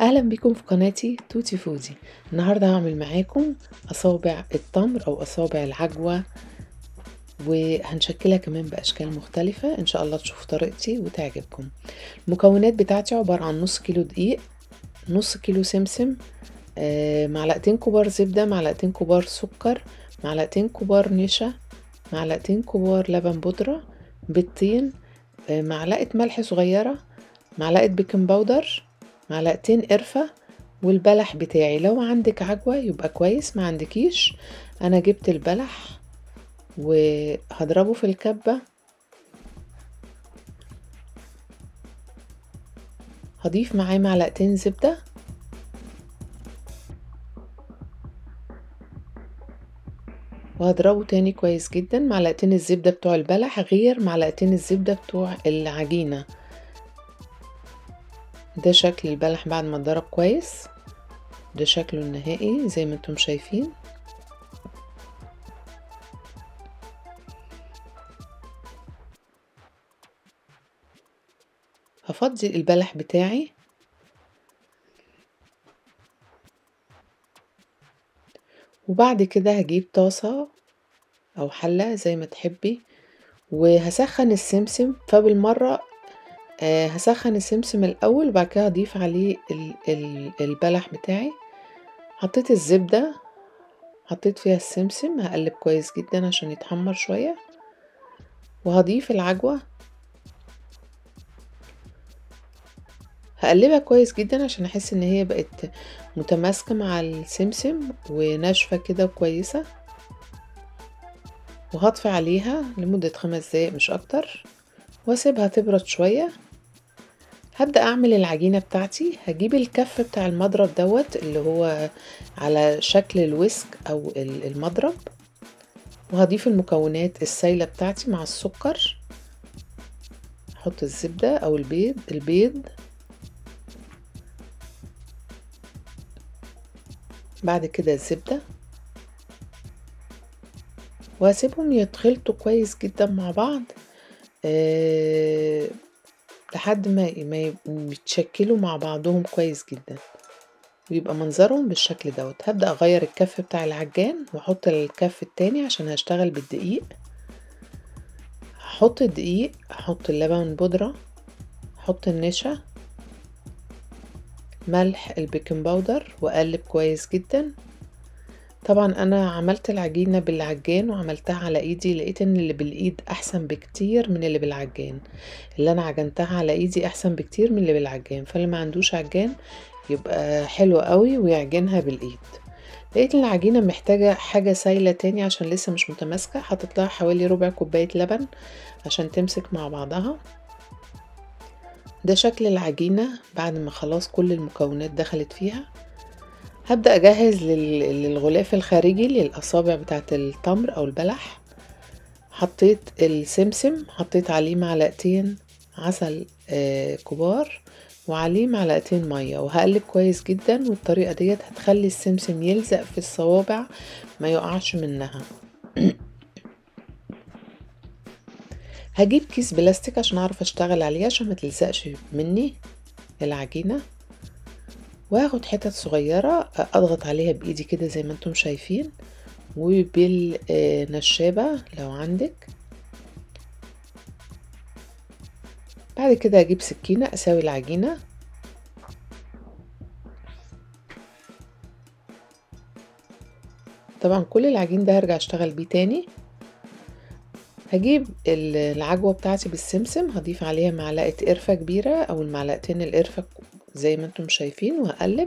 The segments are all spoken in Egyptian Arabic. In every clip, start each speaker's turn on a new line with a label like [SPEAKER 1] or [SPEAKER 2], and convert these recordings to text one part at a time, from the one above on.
[SPEAKER 1] اهلا بيكم في قناتي توتي فودي النهارده هعمل معاكم اصابع التمر او اصابع العجوه وهنشكلها كمان باشكال مختلفه ان شاء الله تشوفوا طريقتي وتعجبكم المكونات بتاعتي عباره عن نص كيلو دقيق نص كيلو سمسم آه، معلقتين كبار زبده معلقتين كبار سكر معلقتين كبار نشا معلقتين كبار لبن بودره بيضتين آه، معلقه ملح صغيره معلقه بيكنج باودر معلقتين قرفة والبلح بتاعي لو عندك عجوة يبقى كويس ما عندكيش انا جبت البلح وهضربه في الكبة هضيف معاه معلقتين زبدة وهضربه تاني كويس جدا معلقتين الزبدة بتوع البلح غير معلقتين الزبدة بتوع العجينة ده شكل البلح بعد ما اتضرب كويس ده شكله النهائي زي ما انتم شايفين هفضي البلح بتاعي وبعد كده هجيب طاسة او حلة زي ما تحبي وهسخن السمسم فبالمرة آه هسخن السمسم الاول وبعد كده هضيف عليه ال ال البلح بتاعي حطيت الزبده حطيت فيها السمسم هقلب كويس جدا عشان يتحمر شويه وهضيف العجوه هقلبها كويس جدا عشان احس ان هي بقت متماسكه مع السمسم وناشفه كده وكويسه وهطفي عليها لمده خمس دقايق مش اكتر واسيبها تبرد شويه هبدأ أعمل العجينة بتاعتي هجيب الكف بتاع المضرب دوت اللي هو على شكل الويسك أو المضرب وهضيف المكونات السايلة بتاعتي مع السكر أحط الزبدة أو البيض البيض بعد كده الزبدة وهسيبهم يتخلطوا كويس جدا مع بعض أه لحد ما ما يتشكلوا مع بعضهم كويس جدا ويبقى منظرهم بالشكل دوت هبدأ أغير الكف بتاع العجان وأحط الكف التاني عشان هشتغل بالدقيق هحط الدقيق هحط اللبن بودرة هحط النشا ملح البيكنج باودر وأقلب كويس جدا طبعا انا عملت العجينه بالعجان وعملتها على ايدي لقيت ان اللي بالايد احسن بكتير من اللي بالعجان اللي انا عجنتها على ايدي احسن بكتير من اللي بالعجان فاللي ما عندوش عجان يبقى حلو قوي ويعجنها بالايد لقيت العجينه محتاجه حاجه سايله تاني عشان لسه مش متماسكه حطيت لها حوالي ربع كوبايه لبن عشان تمسك مع بعضها ده شكل العجينه بعد ما خلاص كل المكونات دخلت فيها هبدأ أجهز للغلاف الخارجي للأصابع بتاعة التمر أو البلح حطيت السمسم حطيت عليه معلقتين عسل كبار وعليه معلقتين مية وهقلب كويس جدا والطريقة ديت هتخلي السمسم يلزق في الصوابع ما يقعش منها هجيب كيس بلاستيك عشان اعرف اشتغل عليه عشان ما تلزقش مني العجينه وهاخد حتت صغيرة اضغط عليها بايدي كده زي ما انتم شايفين وبالنشابة لو عندك بعد كده اجيب سكينة اساوي العجينة طبعا كل العجين ده هرجع اشتغل بيه تاني هجيب العجوة بتاعتي بالسمسم هضيف عليها معلقة قرفة كبيرة او المعلقتين القرفة زي ما انتم شايفين وهقلب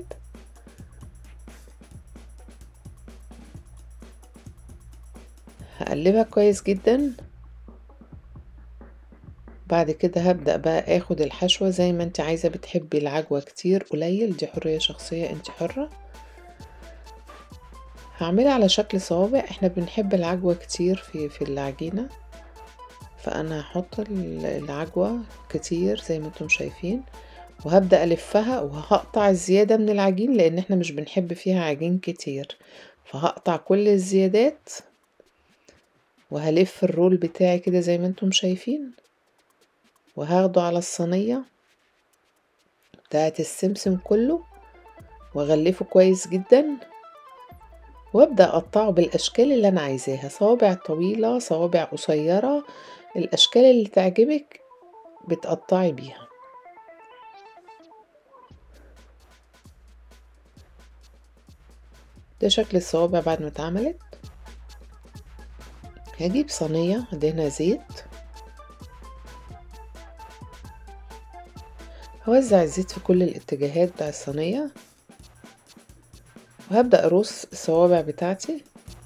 [SPEAKER 1] هقلبها كويس جدا بعد كده هبدأ بقى اخد الحشوة زي ما انت عايزة بتحبي العجوة كتير قليل دي حرية شخصية انت حرة هعملها على شكل صوابع احنا بنحب العجوة كتير في في العجينة فانا هحط العجوة كتير زي ما انتم شايفين وهبدأ ألفها وهقطع الزيادة من العجين لأن احنا مش بنحب فيها عجين كتير فهقطع كل الزيادات وهلف الرول بتاعي كده زي ما انتم شايفين وهاخده على الصينية بتاعت السمسم كله واغلفه كويس جدا وابدأ اقطعه بالاشكال اللي انا عايزاها صوابع طويلة صوابع قصيرة الاشكال اللي تعجبك بتقطعي بيها ده شكل الصوابع بعد ما اتعملت هجيب صينية ادهنها زيت هوزع الزيت في كل الاتجاهات بتاع الصينية وهبدأ أرص الصوابع بتاعتي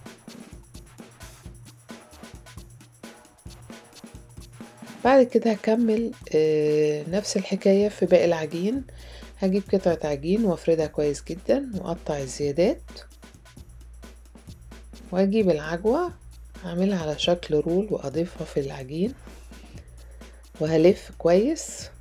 [SPEAKER 1] بعد كده هكمل نفس الحكاية في باقي العجين هجيب قطعة عجين وافردها كويس جدا واقطع الزيادات واجيب العجوة هعملها على شكل رول واضيفها في العجين وهلف كويس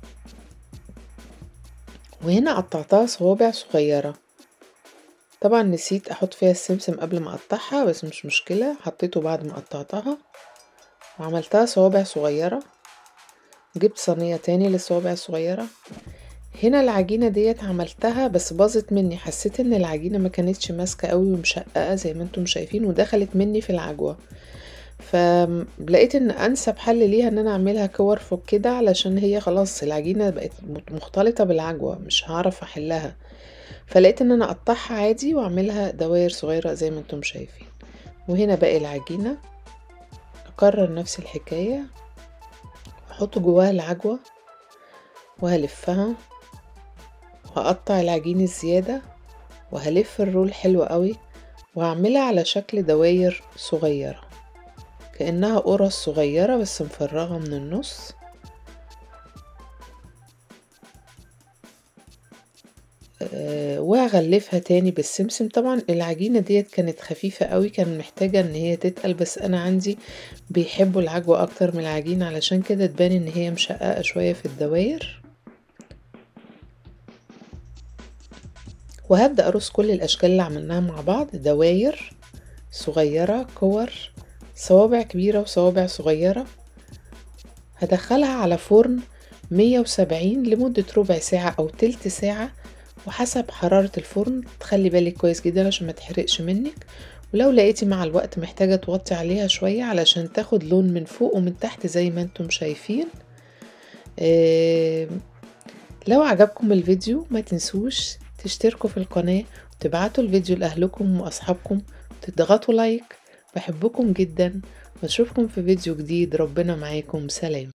[SPEAKER 1] وهنا قطعتها صوابع صغيرة طبعا نسيت احط فيها السمسم قبل ما اقطعها بس مش مشكلة حطيته بعد ما قطعتها وعملتها صوابع صغيرة جبت صينية تاني للصوابع الصغيرة هنا العجينة ديت عملتها بس باظت مني حسيت ان العجينة ما كانتش ماسكة قوي ومشققة زي ما انتم شايفين ودخلت مني في العجوة فلقيت ان انسب حل ليها ان انا اعملها كور فوق كده علشان هي خلاص العجينة بقت مختلطة بالعجوة مش هعرف احلها فلقيت ان انا اقطعها عادي واعملها دواير صغيرة زي ما انتم شايفين وهنا باقي العجينة اكرر نفس الحكاية احط جواها العجوة وهلفها وهقطع العجين الزيادة وهلف الرول حلو قوي وهعملها على شكل دواير صغيرة كأنها قرص صغيرة بس مفرغة من النص أه وهغلفها تاني بالسمسم طبعا العجينة ديت كانت خفيفة قوي كان محتاجة ان هي تتقل بس انا عندي بيحبوا العجوة اكتر من العجين علشان كده تبان ان هي مشققة شوية في الدواير وهبدأ أرص كل الأشكال اللي عملناها مع بعض دواير صغيرة كور صوابع كبيرة وصوابع صغيرة هدخلها على فرن مية وسبعين لمدة ربع ساعة أو تلت ساعة وحسب حرارة الفرن تخلي بالك كويس جدا عشان ما تحرقش منك ولو لقيتي مع الوقت محتاجة توطي عليها شوية علشان تاخد لون من فوق ومن تحت زي ما انتم شايفين إيه لو عجبكم الفيديو ما تنسوش تشتركوا في القناة وتبعتوا الفيديو لأهلكم وأصحابكم وتضغطوا لايك بحبكم جدا واشوفكم في فيديو جديد ربنا معاكم سلام